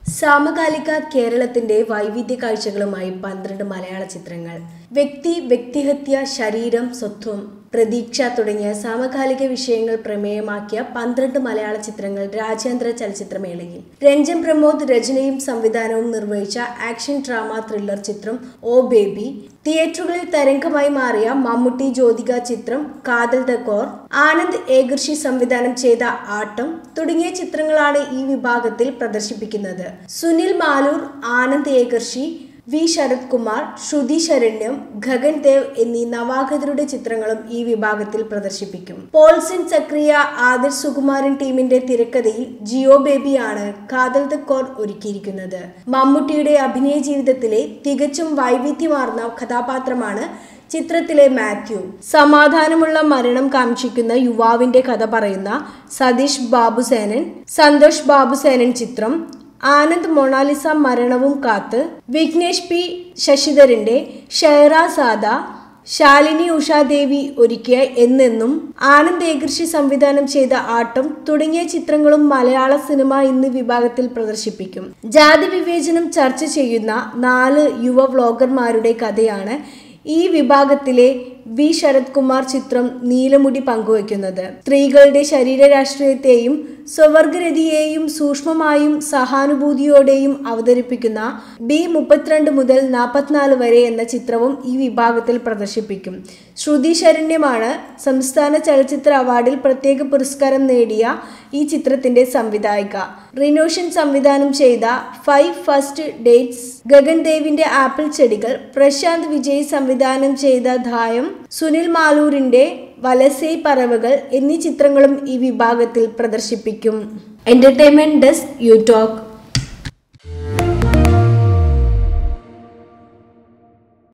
സമകാലിക കേരളത്തിന്റെ വൈവിധ്യ കാഴ്ചകളുമായി പന്ത്രണ്ട് മലയാള ചിത്രങ്ങൾ വ്യക്തി വ്യക്തിഹത്യ ശരീരം സ്വത്വം പ്രതീക്ഷ തുടങ്ങിയ സമകാലിക വിഷയങ്ങൾ പ്രമേയമാക്കിയ പന്ത്രണ്ട് മലയാള ചിത്രങ്ങൾ രാജ്യാന്തര ചലച്ചിത്രമേളയിൽ രഞ്ജൻ പ്രമോദ് രചനയും സംവിധാനവും നിർവഹിച്ച ആക്ഷൻ ഡ്രാമ ത്രില്ലർ ചിത്രം ഓ ബേബി തിയേറ്ററുകളിൽ തരംഗമായി മാറിയ മമ്മൂട്ടി ജ്യോതിക ചിത്രം കാതൽ ദ കോർ ആനന്ദ് ഏകർഷി സംവിധാനം ചെയ്ത ആട്ടം തുടങ്ങിയ ചിത്രങ്ങളാണ് ഈ വിഭാഗത്തിൽ പ്രദർശിപ്പിക്കുന്നത് സുനിൽ മാലൂർ ആനന്ദ് ഏകർഷി വി ശരത് കുമാർ ശ്രുതി ശരണ്യം ഗഗൻ ദേവ് എന്നീ നവാഗതരുടെ ചിത്രങ്ങളും ഈ വിഭാഗത്തിൽ പ്രദർശിപ്പിക്കും പോൾസൻ സക്രിയ ആദർശ് സുകുമാരൻ ടീമിന്റെ തിരക്കഥയിൽ ജിയോ ബേബിയാണ് കാതൽ ദ കോർ ഒരുക്കിയിരിക്കുന്നത് മമ്മൂട്ടിയുടെ അഭിനയ ജീവിതത്തിലെ തികച്ചും വൈവിധ്യമാർന്ന കഥാപാത്രമാണ് ചിത്രത്തിലെ മാത്യു സമാധാനമുള്ള മരണം കാക്ഷിക്കുന്ന യുവാവിന്റെ കഥ പറയുന്ന സതീഷ് ബാബുസേനൻ സന്തോഷ് ബാബുസേനൻ ചിത്രം ആനന്ദ് മൊണാലിസ മരണവും കാത്ത് വിഘ്നേഷ് പി ശശിധരന്റെ ഷെഹറാസാദ ശാലിനി ഉഷാദേവി ഒരുക്കിയ എന്നെന്നും ആനന്ദ് ഏകൃഷി സംവിധാനം ചെയ്ത ആട്ടം തുടങ്ങിയ ചിത്രങ്ങളും മലയാള സിനിമ ഇന്ന് വിഭാഗത്തിൽ പ്രദർശിപ്പിക്കും ജാതി വിവേചനം ചർച്ച ചെയ്യുന്ന നാല് യുവ വ്ളോഗർമാരുടെ കഥയാണ് ഈ വിഭാഗത്തിലെ വി ശരത് കുമാർ ചിത്രം നീലമുടി പങ്കുവയ്ക്കുന്നത് സ്ത്രീകളുടെ ശരീര രാഷ്ട്രീയത്തെയും സ്വവർഗരതിയെയും സൂക്ഷ്മമായും സഹാനുഭൂതിയോടെയും അവതരിപ്പിക്കുന്ന ബി മുപ്പത്തിരണ്ട് മുതൽ നാൽപ്പത്തിനാല് വരെ എന്ന ചിത്രവും ഈ വിഭാഗത്തിൽ പ്രദർശിപ്പിക്കും ശ്രുതി ശരണ്യമാണ് സംസ്ഥാന ചലച്ചിത്ര അവാർഡിൽ പ്രത്യേക പുരസ്കാരം നേടിയ ഈ ചിത്രത്തിന്റെ സംവിധായിക റിനോഷൻ സംവിധാനം ചെയ്ത ഫൈവ് ഫസ്റ്റ് ഡേറ്റ്സ് ഗഗൻ ദേവിന്റെ ആപ്പിൾ ചെടികൾ പ്രശാന്ത് വിജയ് സംവിധാനം ചെയ്ത ധായം സുനിൽ മാലൂരിന്റെ വലസൈ പറവകൾ എന്നീ ചിത്രങ്ങളും ഈ വിഭാഗത്തിൽ പ്രദർശിപ്പിക്കും എന്റർടൈൻമെന്റ് ഡെസ്ക് യു ടോക്ക്